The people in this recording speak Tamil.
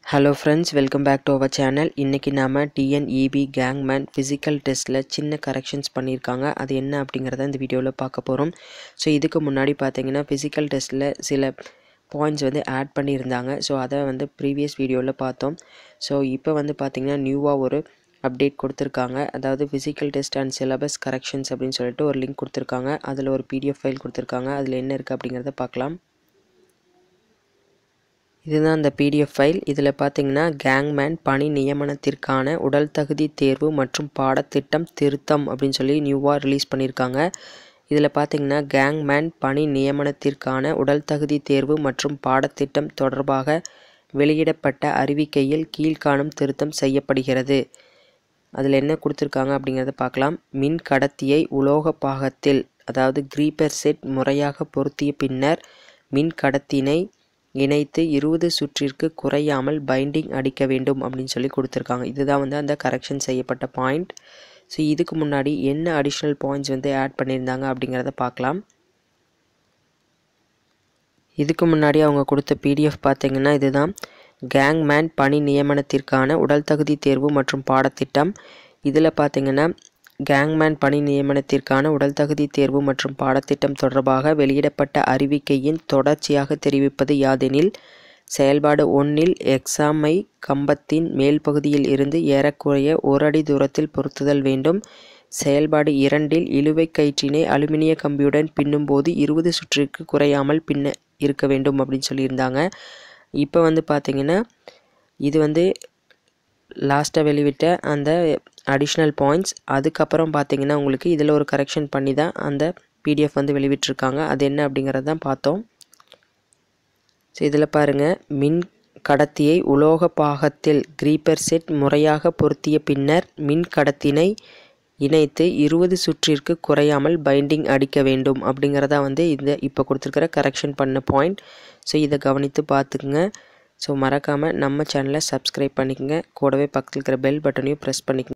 hello friends welcome back to our channel இன்றைக்கி நாம் டிஎன்இபி கேங்மேன் ஃபிசிக்கல் டெஸ்ட்டில் சின்ன கரெக்ஷன்ஸ் பண்ணியிருக்காங்க அது என்ன அப்படிங்கிறத இந்த வீடியோவில் பார்க்க போகிறோம் ஸோ இதுக்கு முன்னாடி பார்த்தீங்கன்னா ஃபிசிக்கல் டெஸ்ட்டில் சில பாயிண்ட்ஸ் வந்து ஆட் பண்ணியிருந்தாங்க ஸோ அதை வந்து ப்ரீவியஸ் வீடியோவில் பார்த்தோம் ஸோ இப்போ வந்து பார்த்திங்கன்னா நியூவாக ஒரு அப்டேட் கொடுத்துருக்காங்க அதாவது physical test and syllabus corrections அப்படின்னு சொல்லிட்டு ஒரு லிங்க் கொடுத்துருக்காங்க அதில் ஒரு பிடிஎஃப் ஃபைல் கொடுத்துருக்காங்க அதில் என்ன இருக்குது அப்படிங்கிறத பார்க்கலாம் இதுதான் அந்த பிடிஎஃப் ஃபைல் இதில் பார்த்தீங்கன்னா கேங்மேன் பணி நியமனத்திற்கான உடல் தகுதி தேர்வு மற்றும் பாடத்திட்டம் திருத்தம் அப்படின்னு சொல்லி நியூவாக ரிலீஸ் பண்ணியிருக்காங்க இதில் பார்த்தீங்கன்னா கேங்மேன் பணி நியமனத்திற்கான உடல் தகுதி தேர்வு மற்றும் பாடத்திட்டம் தொடர்பாக வெளியிடப்பட்ட அறிவிக்கையில் கீழ்காணும் திருத்தம் செய்யப்படுகிறது அதில் என்ன கொடுத்துருக்காங்க அப்படிங்கிறத பார்க்கலாம் மின் கடத்தியை உலோக பாகத்தில் அதாவது க்ரீப்பர் செட் முறையாக பொருத்திய பின்னர் மின் கடத்தினை இணைத்து இருபது சுற்றிற்கு குறையாமல் பைண்டிங் அடிக்க வேண்டும் அப்படின்னு சொல்லி கொடுத்துருக்காங்க இதுதான் வந்து அந்த கரெக்ஷன் செய்யப்பட்ட பாயிண்ட் ஸோ இதுக்கு முன்னாடி என்ன அடிஷ்னல் பாயிண்ட்ஸ் வந்து ஆட் பண்ணியிருந்தாங்க அப்படிங்கிறத பார்க்கலாம் இதுக்கு முன்னாடி அவங்க கொடுத்த பிடிஎஃப் பார்த்தீங்கன்னா இதுதான் கேங்மேன் பணி நியமனத்திற்கான உடல் தகுதி தேர்வு மற்றும் பாடத்திட்டம் இதில் பார்த்தீங்கன்னா கேங்மேன் பணி நியமனத்திற்கான உடல் தகுதி தேர்வு மற்றும் பாடத்திட்டம் தொடர்பாக வெளியிடப்பட்ட அறிவிக்கையின் தொடர்ச்சியாக தெரிவிப்பது யாதெனில் செயல்பாடு ஒன்றில் எக்ஸாமை கம்பத்தின் மேல் பகுதியில் இருந்து ஏறக்குறைய ஒரு அடி தூரத்தில் பொருத்துதல் வேண்டும் செயல்பாடு இரண்டில் இழுவை கயிற்றினை அலுமினிய கம்பியுடன் பின்னும்போது இருபது சுற்றிற்கு குறையாமல் பின்ன இருக்க வேண்டும் அப்படின்னு சொல்லியிருந்தாங்க இப்போ வந்து பார்த்திங்கன்னா இது வந்து லாஸ்ட்டாக வெளிவிட்ட அந்த அடிஷ்னல் பாயிண்ட்ஸ் அதுக்கப்புறம் பார்த்தீங்கன்னா உங்களுக்கு இதில் ஒரு கரெக்ஷன் பண்ணி தான் அந்த பிடிஎஃப் வந்து வெளிவிட்டிருக்காங்க அது என்ன அப்படிங்கிறது தான் பார்த்தோம் ஸோ இதில் பாருங்கள் மின் கடத்தியை உலோக பாகத்தில் க்ரீப்பர் செட் முறையாக பொருத்திய பின்னர் மின் கடத்தினை இணைத்து இருபது சுற்றிற்கு குறையாமல் பைண்டிங் அடிக்க வேண்டும் அப்படிங்கிறதா வந்து இந்த இப்போ கொடுத்துருக்கிற கரெக்ஷன் பண்ண பாயிண்ட் ஸோ இதை கவனித்து பார்த்துக்குங்க ஸோ மறக்காமல் நம்ம சேனலை சப்ஸ்கிரைப் பண்ணிக்கங்க கூடவே பக்கத்தில் இருக்கிற பெல் பட்டனையும் ப்ரெஸ் பண்ணிக்கங்க